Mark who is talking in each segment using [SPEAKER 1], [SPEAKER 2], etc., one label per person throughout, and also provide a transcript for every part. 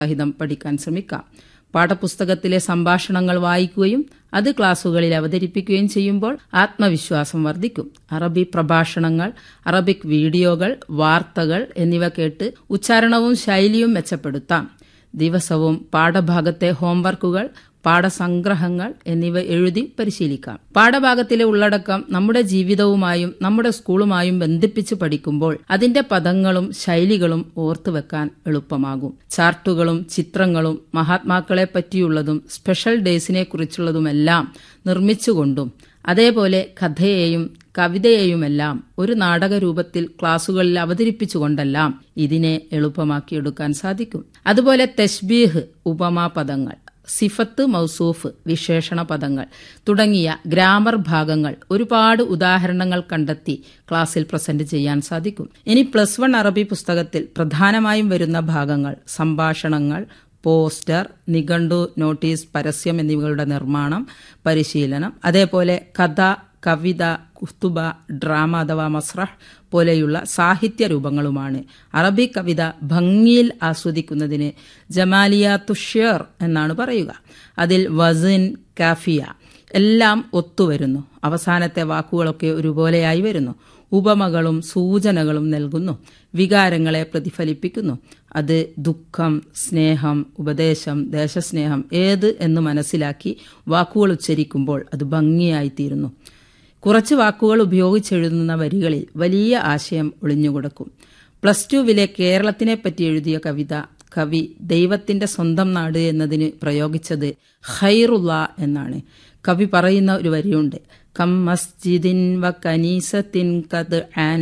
[SPEAKER 1] സഹിതം പഠിക്കാൻ ശ്രമിക്കാം പാഠപുസ്തകത്തിലെ സംഭാഷണങ്ങൾ വായിക്കുകയും അത് ക്ലാസുകളിൽ അവതരിപ്പിക്കുകയും ചെയ്യുമ്പോൾ ആത്മവിശ്വാസം വർദ്ധിക്കും അറബി പ്രഭാഷണങ്ങൾ അറബിക് വീഡിയോകൾ വാർത്തകൾ എന്നിവ കേട്ട് ഉച്ചാരണവും ശൈലിയും മെച്ചപ്പെടുത്താം ദിവസവും പാഠഭാഗത്തെ ഹോംവർക്കുകൾ പാഠസംഗ്രഹങ്ങൾ എന്നിവ എഴുതി പരിശീലിക്കാം പാഠഭാഗത്തിലെ ഉള്ളടക്കം നമ്മുടെ ജീവിതവുമായും നമ്മുടെ സ്കൂളുമായും ബന്ധിപ്പിച്ച് പഠിക്കുമ്പോൾ അതിന്റെ പദങ്ങളും ശൈലികളും ഓർത്തുവെക്കാൻ എളുപ്പമാകും ചാർട്ടുകളും ചിത്രങ്ങളും മഹാത്മാക്കളെ പറ്റിയുള്ളതും സ്പെഷ്യൽ ഡേയ്സിനെ കുറിച്ചുള്ളതുമെല്ലാം നിർമ്മിച്ചുകൊണ്ടും അതേപോലെ കഥയെയും കവിതയെയുമെല്ലാം ഒരു നാടകരൂപത്തിൽ ക്ലാസുകളിൽ അവതരിപ്പിച്ചുകൊണ്ടെല്ലാം ഇതിനെ എളുപ്പമാക്കിയെടുക്കാൻ സാധിക്കും അതുപോലെ തെഷ്ബീഹ് ഉപമാ പദങ്ങൾ സിഫത്ത് മൗസൂഫ് വിശേഷണ പദങ്ങൾ തുടങ്ങിയ ഗ്രാമർ ഭാഗങ്ങൾ ഒരുപാട് ഉദാഹരണങ്ങൾ കണ്ടെത്തി ക്ലാസ്സിൽ പ്രസന്റ് ചെയ്യാൻ സാധിക്കും ഇനി പ്ലസ് വൺ അറബി പുസ്തകത്തിൽ പ്രധാനമായും വരുന്ന ഭാഗങ്ങൾ സംഭാഷണങ്ങൾ പോസ്റ്റർ നിഘണ്ടു നോട്ടീസ് പരസ്യം എന്നിവകളുടെ നിർമ്മാണം പരിശീലനം അതേപോലെ കഥ കവിത കുസ്തുബ ഡ്രാമ അഥവാ മസ്രഹ് പോലെയുള്ള സാഹിത്യ രൂപങ്ങളുമാണ് അറബി കവിത ഭംഗിയിൽ ആസ്വദിക്കുന്നതിന് ജമാലിയ തുഷ്യർ എന്നാണ് പറയുക അതിൽ വസിൻ കാഫിയ എല്ലാം ഒത്തുവരുന്നു അവസാനത്തെ വാക്കുകളൊക്കെ ഒരുപോലെയായി വരുന്നു ഉപമകളും സൂചനകളും നൽകുന്നു വികാരങ്ങളെ പ്രതിഫലിപ്പിക്കുന്നു അത് ദുഃഖം സ്നേഹം ഉപദേശം ദേശസ്നേഹം ഏത് എന്ന് മനസ്സിലാക്കി വാക്കുകൾ ഉച്ചരിക്കുമ്പോൾ അത് ഭംഗിയായിത്തീരുന്നു കുറച്ച് വാക്കുകൾ ഉപയോഗിച്ചെഴുതുന്ന വരികളിൽ വലിയ ആശയം ഒളിഞ്ഞുകൊടുക്കും പ്ലസ് ടുവിലെ കേരളത്തിനെ പറ്റി എഴുതിയ കവിത കവി ദൈവത്തിന്റെ സ്വന്തം നാട് എന്നതിന് പ്രയോഗിച്ചത് ഖൈറുള്ള എന്നാണ് കവി പറയുന്ന ഒരു വരിയുണ്ട് കം മസ്ജിദിൻ വ കനീസത്തിൻ കത്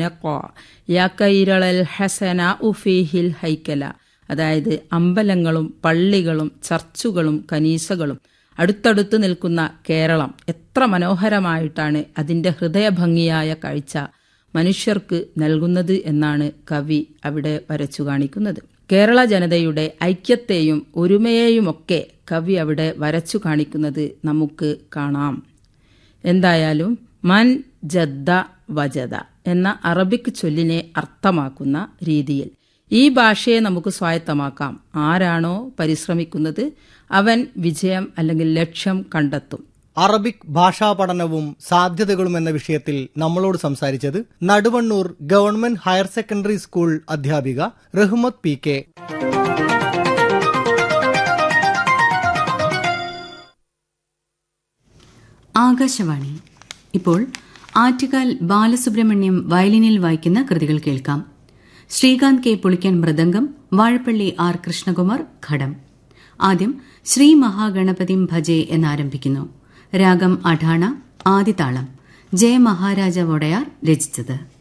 [SPEAKER 1] യാക്കൈരളൽ ഹസന ഉഫീഹിൽ ഹൈക്കല അതായത് അമ്പലങ്ങളും പള്ളികളും ചർച്ചുകളും കനീസകളും അടുത്തടുത്ത് നിൽക്കുന്ന കേരളം എത്ര മനോഹരമായിട്ടാണ് അതിന്റെ ഹൃദയഭംഗിയായ കാഴ്ച മനുഷ്യർക്ക് നൽകുന്നത് എന്നാണ് കവി അവിടെ വരച്ചു കാണിക്കുന്നത് കേരള ജനതയുടെ ഐക്യത്തെയും ഒരുമയെയുമൊക്കെ കവി അവിടെ വരച്ചു കാണിക്കുന്നത് നമുക്ക് കാണാം എന്തായാലും മൻ ജദ്ദ വജദ എന്ന അറബിക് ചൊല്ലിനെ അർത്ഥമാക്കുന്ന രീതിയിൽ ഈ ഭാഷയെ നമുക്ക് സ്വായത്തമാക്കാം ആരാണോ പരിശ്രമിക്കുന്നത് അവൻ വിജയം അല്ലെങ്കിൽ ലക്ഷ്യം കണ്ടെത്തും
[SPEAKER 2] അറബിക് ഭാഷാ പഠനവും സാധ്യതകളും എന്ന വിഷയത്തിൽ നമ്മളോട് സംസാരിച്ചത് Naduvannur government higher secondary school അധ്യാപിക റഹ്മത്ത് പി കെ
[SPEAKER 3] ആകാശവാണി ഇപ്പോൾ ആറ്റുകാൽ ബാലസുബ്രഹ്മണ്യം വയലിനിൽ വായിക്കുന്ന കൃതികൾ കേൾക്കാം ശ്രീകാന്ത് കെ പുളിക്കൻ മൃദംഗം വാഴപ്പള്ളി ആർ കൃഷ്ണകുമാർ ഘടം ആദ്യം ശ്രീ മഹാഗണപതിം ഭജെ എന്നാരംഭിക്കുന്നു രാഗം അഠാണ ആദിതാളം ജയ മഹാരാജ വൊടയാർ രചിച്ചത്